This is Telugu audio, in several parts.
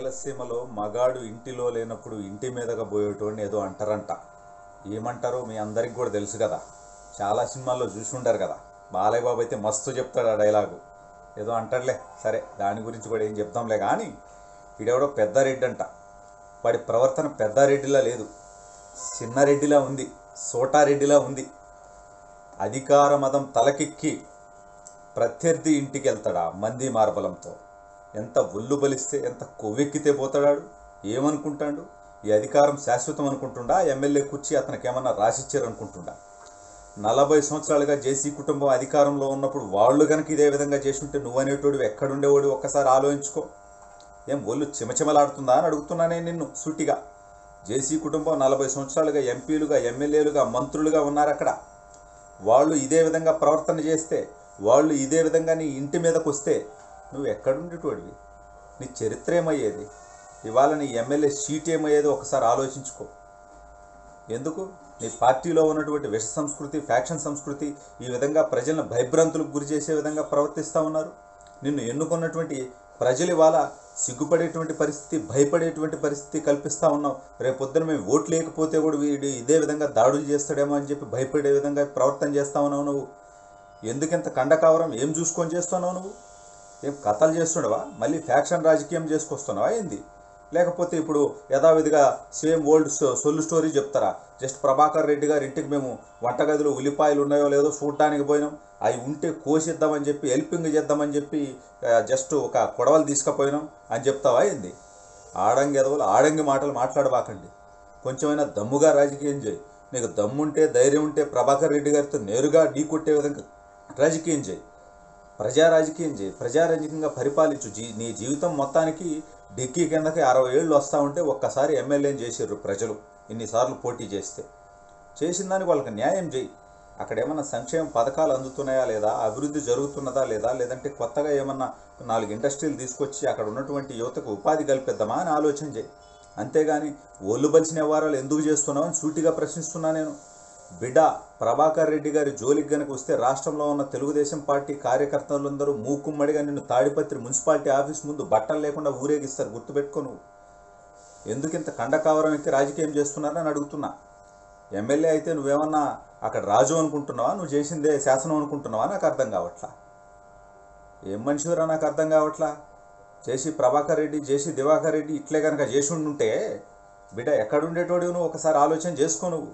రాయలసీమలో మగాడు ఇంటిలో లేనప్పుడు ఇంటి మీదగా పోయేటోడిని ఏదో అంటారంట ఏమంటారో మీ అందరికి కూడా తెలుసు కదా చాలా సినిమాల్లో చూసి ఉంటారు కదా బాలయ్య బాబు అయితే మస్తు చెప్తాడు ఆ డైలాగు ఏదో అంటాడులే సరే దాని గురించి కూడా ఏం చెప్తాంలే కానీ వీడెవడో పెద్దారెడ్డి అంట వాడి ప్రవర్తన పెద్దారెడ్డిలా లేదు చిన్నారెడ్డిలా ఉంది సోటారెడ్డిలా ఉంది అధికార మదం తలకెక్కి ప్రత్యర్థి ఇంటికి వెళ్తాడా మంది మార్బలంతో ఎంత ఒళ్ళు బలిస్తే ఎంత కొవ్వెక్కితే పోతాడాడు ఏమనుకుంటాడు ఈ అధికారం శాశ్వతం అనుకుంటుండా ఎమ్మెల్యే కుర్చీ అతనికి ఏమన్నా రాసిచ్చారు అనుకుంటుండా నలభై సంవత్సరాలుగా జేసీ కుటుంబం అధికారంలో ఉన్నప్పుడు వాళ్ళు కనుక ఇదే విధంగా చేసుంటే నువ్వనేటోడు ఎక్కడుండేవాడు ఒక్కసారి ఆలోచించుకో ఏం ఒళ్ళు చిమచిమలాడుతుందా అని అడుగుతున్నా నేను నిన్ను సూటిగా జేసీ కుటుంబం నలభై సంవత్సరాలుగా ఎంపీలుగా ఎమ్మెల్యేలుగా మంత్రులుగా ఉన్నారు అక్కడ వాళ్ళు ఇదే విధంగా ప్రవర్తన చేస్తే వాళ్ళు ఇదే విధంగా నీ ఇంటి మీదకు వస్తే నువ్వు ఎక్కడుండేటోడివి నీ చరిత్ర ఏమయ్యేది ఇవాళ నీ ఎమ్మెల్యే సీట్ ఏమయ్యేది ఒకసారి ఆలోచించుకో ఎందుకు నీ పార్టీలో ఉన్నటువంటి విష సంస్కృతి ఫ్యాక్షన్ సంస్కృతి ఈ విధంగా ప్రజలను భయభ్రాంతులకు గురి చేసే విధంగా ప్రవర్తిస్తూ ఉన్నారు నిన్ను ఎన్నుకున్నటువంటి ప్రజలు ఇవాళ సిగ్గుపడేటువంటి పరిస్థితి భయపడేటువంటి పరిస్థితి కల్పిస్తూ ఉన్నావు రేపొద్దున మేము ఓట్లు లేకపోతే కూడా వీడు ఇదే విధంగా దాడులు చేస్తాడేమో అని చెప్పి భయపడే విధంగా ప్రవర్తన చేస్తా ఉన్నావు నువ్వు ఎందుకింత కండకావరం ఏం చూసుకొని చేస్తున్నావు నువ్వు ఏం కథలు చేస్తుండవా మళ్ళీ ఫ్యాక్షన్ రాజకీయం చేసుకొస్తున్నావా ఏంది లేకపోతే ఇప్పుడు యథావిధిగా సేమ్ ఓల్డ్ సొల్లు స్టోరీ చెప్తారా జస్ట్ ప్రభాకర్ రెడ్డి గారి ఇంటికి మేము వంటగదిలో ఉల్లిపాయలు ఉన్నాయో లేదో చూడటానికి పోయినాం అవి ఉంటే కోసిద్దామని చెప్పి హెల్పింగ్ చేద్దామని చెప్పి జస్ట్ ఒక కొడవలు తీసుకుపోయినాం అని చెప్తావా ఏంది ఆడంగి ఎదవలు ఆడంగి మాటలు మాట్లాడబాకండి కొంచెమైనా దమ్ముగా రాజకీయం చేయి నీకు దమ్ముంటే ధైర్యం ఉంటే ప్రభాకర్ రెడ్డి గారితో నేరుగా ఢీ కొట్టే విధంగా రాజకీయం చేయి ప్రజా రాజకీయం చేయి ప్రజారాజకీయంగా పరిపాలించు జీ నీ జీవితం మొత్తానికి డిక్కీ కిందకి అరవై ఏళ్ళు వస్తూ ఉంటే ఒక్కసారి ఎమ్మెల్యేని చేసారు ప్రజలు ఇన్నిసార్లు పోటీ చేస్తే చేసిన దానికి వాళ్ళకి న్యాయం చేయి అక్కడ ఏమన్నా సంక్షేమ పథకాలు అందుతున్నాయా లేదా అభివృద్ధి జరుగుతున్నదా లేదా లేదంటే కొత్తగా ఏమన్నా నాలుగు ఇండస్ట్రీలు తీసుకొచ్చి అక్కడ ఉన్నటువంటి యువతకు ఉపాధి కల్పిద్దామా అని ఆలోచన చేయి అంతేగాని ఒళ్ళు బలిసిన వ్యవహారాలు ఎందుకు చేస్తున్నావు అని సూటిగా ప్రశ్నిస్తున్నా నేను బిడ్డ ప్రభాకర్ రెడ్డి గారి జోలికి గనక వస్తే రాష్ట్రంలో ఉన్న తెలుగుదేశం పార్టీ కార్యకర్తలందరూ మూకుమ్మడిగా నిన్ను తాడిపత్రి మున్సిపాలిటీ ఆఫీస్ ముందు బట్టలు లేకుండా ఊరేగిస్తారు గుర్తుపెట్టుకో నువ్వు ఎందుకు ఇంత కండకావరం ఎక్కి రాజకీయం చేస్తున్నారని అడుగుతున్నా ఎమ్మెల్యే అయితే నువ్వేమన్నా అక్కడ రాజు అనుకుంటున్నావా నువ్వు చేసిందే శాసనం అనుకుంటున్నావా నాకు అర్థం కావట్లా ఏం మనిషిరా నాకు అర్థం కావట్లా చేసి ప్రభాకర్ రెడ్డి చేసి దివాకర్ రెడ్డి ఇట్లే కనుక చేసి ఉండుంటే బిడ్డ ఎక్కడుండేటోడు నువ్వు ఒకసారి ఆలోచన చేసుకో నువ్వు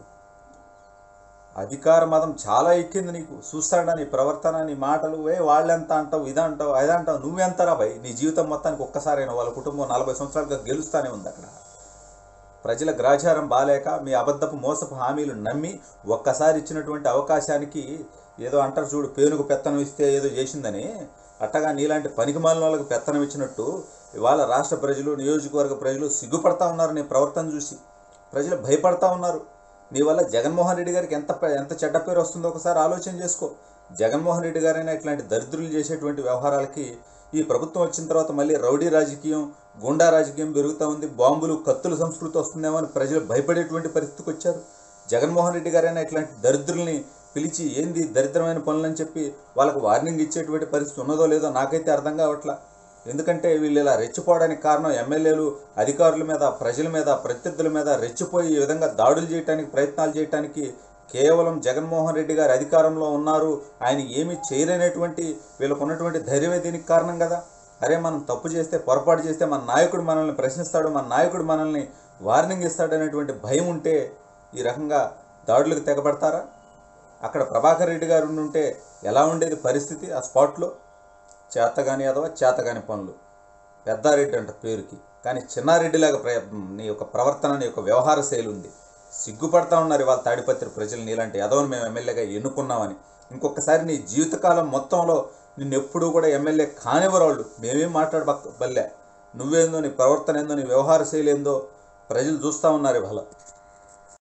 అధికార మదం చాలా ఎక్కింది నీకు చూస్తాడా నీ ప్రవర్తన నీ మాటలు ఏ వాళ్ళెంత అంటావు ఇదంటావు అదంటావు నువ్వెంతరా భయ్ నీ జీవితం మొత్తానికి ఒక్కసారైనా వాళ్ళ కుటుంబం నలభై సంవత్సరాలుగా గెలుస్తానే ఉంది అక్కడ ప్రజల గ్రాచారం బాలేక మీ అబద్ధపు మోసపు హామీలు నమ్మి ఒక్కసారి ఇచ్చినటువంటి అవకాశానికి ఏదో అంటారు చూడు పేనుకు పెత్తనం ఇస్తే ఏదో చేసిందని అట్టగా నీలాంటి పనికిమాలిన వాళ్ళకి పెత్తనం ఇచ్చినట్టు ఇవాళ రాష్ట్ర ప్రజలు నియోజకవర్గ ప్రజలు సిగ్గుపడతా ఉన్నారు నీ ప్రవర్తన చూసి ప్రజలు భయపడతా ఉన్నారు నీ వల్ల జగన్మోహన్ రెడ్డి గారికి ఎంత ప- ఎంత చెడ్డ పేరు వస్తుందో ఒకసారి ఆలోచన చేసుకో జగన్మోహన్ రెడ్డి గారైనా ఇట్లాంటి దరిద్రులు చేసేటువంటి వ్యవహారాలకి ఈ ప్రభుత్వం వచ్చిన తర్వాత మళ్ళీ రౌడీ రాజకీయం గుండా రాజకీయం పెరుగుతూ ఉంది బాంబులు కత్తుల సంస్కృతి వస్తుందేమో అని ప్రజలు భయపడేటువంటి పరిస్థితికి వచ్చారు జగన్మోహన్ రెడ్డి గారైనా ఇట్లాంటి దరిద్రుల్ని పిలిచి ఏంది దరిద్రమైన పనులని చెప్పి వాళ్ళకు వార్నింగ్ ఇచ్చేటువంటి పరిస్థితి ఉన్నదో లేదో నాకైతే అర్థం కావట్లా ఎందుకంటే వీళ్ళు ఇలా రెచ్చిపోవడానికి కారణం ఎమ్మెల్యేలు అధికారుల మీద ప్రజల మీద ప్రత్యర్థుల మీద రెచ్చిపోయి ఈ విధంగా దాడులు చేయడానికి ప్రయత్నాలు చేయడానికి కేవలం జగన్మోహన్ రెడ్డి గారు అధికారంలో ఉన్నారు ఆయన ఏమీ చేయలేనటువంటి వీళ్ళకు ఉన్నటువంటి ధైర్యమే దీనికి కారణం కదా అరే మనం తప్పు చేస్తే పొరపాటు చేస్తే మన నాయకుడు మనల్ని ప్రశ్నిస్తాడు మన నాయకుడు మనల్ని వార్నింగ్ ఇస్తాడనేటువంటి భయం ఉంటే ఈ రకంగా దాడులకు తెగబడతారా అక్కడ ప్రభాకర్ రెడ్డి గారు ఉంటే ఎలా ఉండేది పరిస్థితి ఆ స్పాట్లో చేతగాని అదవా చేతగాని పనులు పెద్దారెడ్డి అంట పేరుకి కానీ చిన్నారెడ్డిలాగా ప్ర నీ యొక్క ప్రవర్తన నీ యొక్క వ్యవహార శైలి ఉంది సిగ్గుపడతా ఉన్నారు ఇవాళ తాడిపత్రి ప్రజలు నీలాంటి యదవని మేము ఎమ్మెల్యేగా ఎన్నుకున్నామని ఇంకొకసారి నీ జీవితకాలం మొత్తంలో నిన్ను ఎప్పుడూ కూడా ఎమ్మెల్యే కానివ్వరు వాళ్ళు మేమేం మాట్లాడబల్లే నువ్వేందో నీ ప్రవర్తన ఏందో నీ వ్యవహార శైలి ఏందో ప్రజలు చూస్తూ ఉన్నారు ఇవాళ